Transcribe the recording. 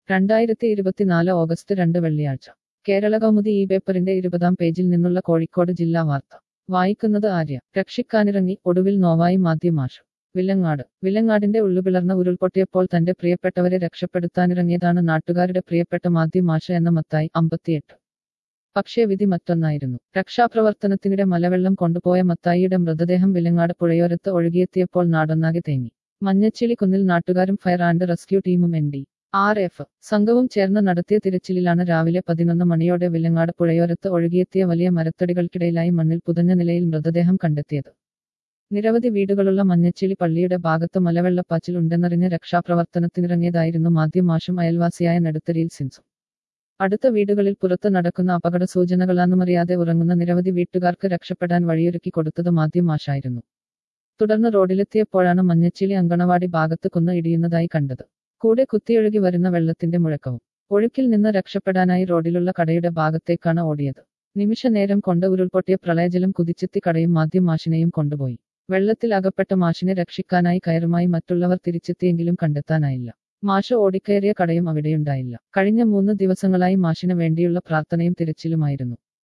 രണ്ടായിരത്തി ഇരുപത്തിനാല് ഓഗസ്റ്റ് രണ്ട് വെള്ളിയാഴ്ച കേരള കൗമുദി ഈ പേപ്പറിന്റെ ഇരുപതാം പേജിൽ നിന്നുള്ള കോഴിക്കോട് ജില്ലാ വാർത്ത വായിക്കുന്നത് ആര്യ രക്ഷിക്കാനിറങ്ങി ഒടുവിൽ നോവായി മാധ്യമാഷ് വിലങ്ങാട് വിലങ്ങാടിന്റെ ഉള്ളുപിളർന്ന ഉരുൾപൊട്ടിയപ്പോൾ തന്റെ പ്രിയപ്പെട്ടവരെ രക്ഷപ്പെടുത്താനിറങ്ങിയതാണ് നാട്ടുകാരുടെ പ്രിയപ്പെട്ട മാധ്യമാഷ എന്ന മത്തായി അമ്പത്തിയെട്ട് പക്ഷേ വിധി മറ്റൊന്നായിരുന്നു രക്ഷാപ്രവർത്തനത്തിനിടെ മലവെള്ളം കൊണ്ടുപോയ മത്തായിയുടെ മൃതദേഹം വിലങ്ങാട് പുഴയോരത്ത് ഒഴുകിയെത്തിയപ്പോൾ നാടൊന്നാകെ തേങ്ങി മഞ്ഞച്ചിളി കുന്നിൽ നാട്ടുകാരും ഫയർ ആൻഡ് റെസ്ക്യൂ ടീമും എൻ ഡി ആർ എഫ് സംഘവും ചേർന്ന് നടത്തിയ തിരച്ചിലിലാണ് രാവിലെ പതിനൊന്ന് മണിയോടെ വിലങ്ങാട് പുഴയോരത്ത് ഒഴുകിയെത്തിയ വലിയ മരത്തടികൾക്കിടയിലായി മണ്ണിൽ പുതഞ്ഞ നിലയിൽ മൃതദേഹം കണ്ടെത്തിയത് നിരവധി വീടുകളുള്ള മഞ്ഞച്ചിളി പള്ളിയുടെ ഭാഗത്ത് മലവെള്ളപ്പാച്ചിൽ ഉണ്ടെന്നറിഞ്ഞ് രക്ഷാപ്രവർത്തനത്തിനിറങ്ങിയതായിരുന്നു മാധ്യമാഷും അയൽവാസിയായ നെടുത്തരിയിൽ സിൻസും അടുത്ത വീടുകളിൽ പുറത്ത് നടക്കുന്ന അപകട സൂചനകളാണെന്നറിയാതെ ഉറങ്ങുന്ന നിരവധി വീട്ടുകാർക്ക് രക്ഷപ്പെടാൻ വഴിയൊരുക്കി കൊടുത്തത് മാധ്യമാഷായിരുന്നു തുടർന്ന് റോഡിലെത്തിയപ്പോഴാണ് മഞ്ഞച്ചിളി അങ്കണവാടി ഭാഗത്ത് കുന്ന് ഇടിയുന്നതായി കണ്ടത് കൂടെ കുത്തിയൊഴുകി വരുന്ന വെള്ളത്തിന്റെ മുഴക്കവും ഒഴുക്കിൽ നിന്ന് രക്ഷപ്പെടാനായി റോഡിലുള്ള കടയുടെ ഭാഗത്തേക്കാണ് ഓടിയത് നിമിഷ നേരം കൊണ്ട് ഉരുൾപൊട്ടിയ പ്രളയജലം കുതിച്ചെത്തി കടയും മാധ്യം മാഷിനെയും കൊണ്ടുപോയി വെള്ളത്തിൽ അകപ്പെട്ട മാഷിനെ രക്ഷിക്കാനായി കയറുമായി മറ്റുള്ളവർ തിരിച്ചെത്തിയെങ്കിലും കണ്ടെത്താനായില്ല മാഷ് ഓടിക്കയറിയ കടയും അവിടെയുണ്ടായില്ല കഴിഞ്ഞ മൂന്ന് ദിവസങ്ങളായി മാഷിന് വേണ്ടിയുള്ള പ്രാർത്ഥനയും തിരച്ചിലുമായിരുന്നു